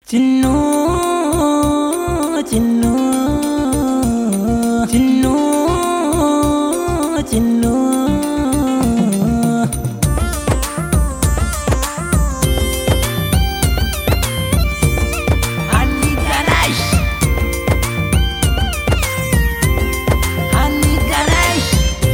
చిన్ను చిన్ను చిన్ను చిన్ను హనీ గణేష్ హనీ గణేష్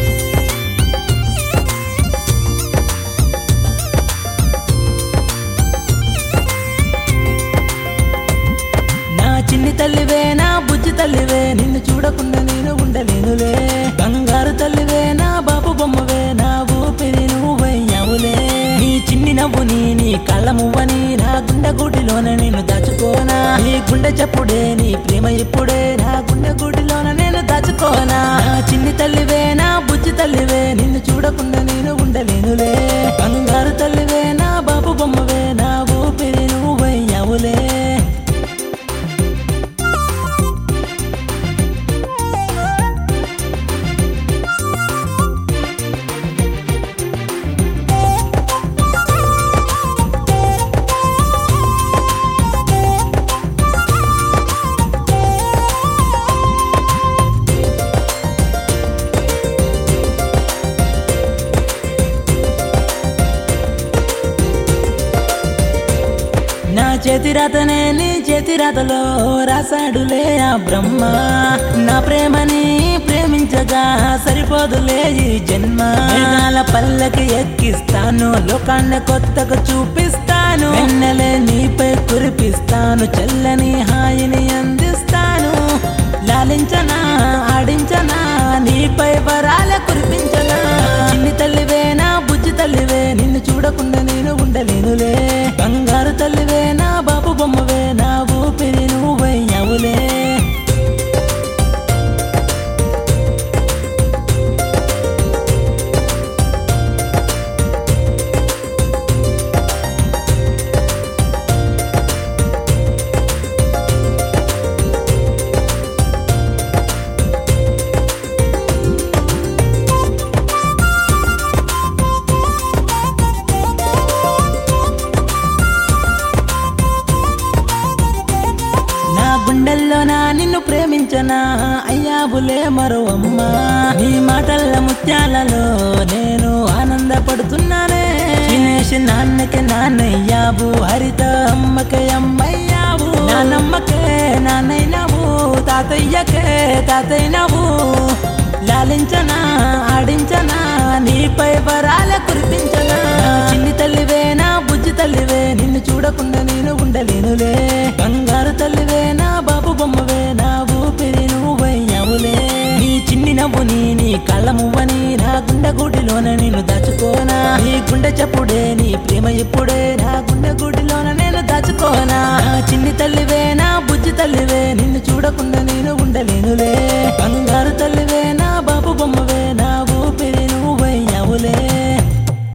నా చిన్ని తల్లివే నా బుజ్జి తల్లివే నిన్ను చూడకుండా నేను ఉండలేనులే బంగారు తల్లివే నా బాబు బొమ్మవే నా ఊపిరి నువ్వయ్యావులే నీ చిన్ని నవ్వుని నీ కళ్ళ మువ్వని నా గుండె గూటిలోన నేను దాచుకోనా నీ గుండె చప్పుడే నీ ప్రేమ ఇప్పుడే నా గుండె గూటిలోన నేను దాచుకోనా నా చిన్ని తల్లివే నా బుజ్జి తల్లివే నిన్ను చూడకుండా నేను ఉండలేనులే బంగారు తల్లివే నా బాబు బొమ్మవే నా ఊపిరి నువ్వయ్యావులే నా చేతి రాతనే నీ చేతి రాతలో రాసాడులే ఆ బ్రహ్మ నా ప్రేమని ప్రేమించగా సరిపోదులే ఈ జన్మ మేఘాల పల్లకి ఎక్కిస్తాను లోకాన్ని కొత్తగా చూపిస్తాను వెన్నెలే నీపై కురిపిస్తాను చల్లని హాయిని అందిస్తాను లాలించనా ఆడించనా నీపై వరాల కురిపించనా చిన్ని తల్లివే నా బుజ్జి తల్లివే నిన్ను చూడకుండా నేను ఉండలేనులే బంగారు తల్లివే నా బాబు బొమ్మవే నా ఊపిరి నువ్వయ్యావులే నా గుండెల్లో నా నిన్ను ప్రేమించనా అయ్యాబులే మరో అమ్మ నీ మాటల ముత్యాలలో నేను ఆనందపడుతున్నానే దినేష్ నాన్నకి నాన్నయ్యావు హరిత అమ్మకి అమ్మయ్యావు నానమ్మకే నాన్నయ్యావు తాతయ్యకే తాతయ్యవు లాలించనా ఆడించనా నీపై వరాల కురిపించనా చిన్ని తల్లివే నా బుజ్జి తల్లివే నిన్ను చూడకుండా నేను ఉండలేనులే బంగారు తల్లివే నా బాబు బొమ్మవే నా ఊపిరి నువ్వయ్యావులే నీ చిన్ని నవ్వుని నీ కళ్ళ మువ్వని నా గుండె గూటిలోన నిన్ను దాచుకోనా నీ గుండె చప్పుడే నీ ప్రేమ ఇప్పుడే నా గుండె గూటిలోన నేను దాచుకోనా నా చిన్ని తల్లివే నా బుజ్జి తల్లివే నిన్ను చూడకుండా నేను ఉండలేనులే బంగారు తల్లివే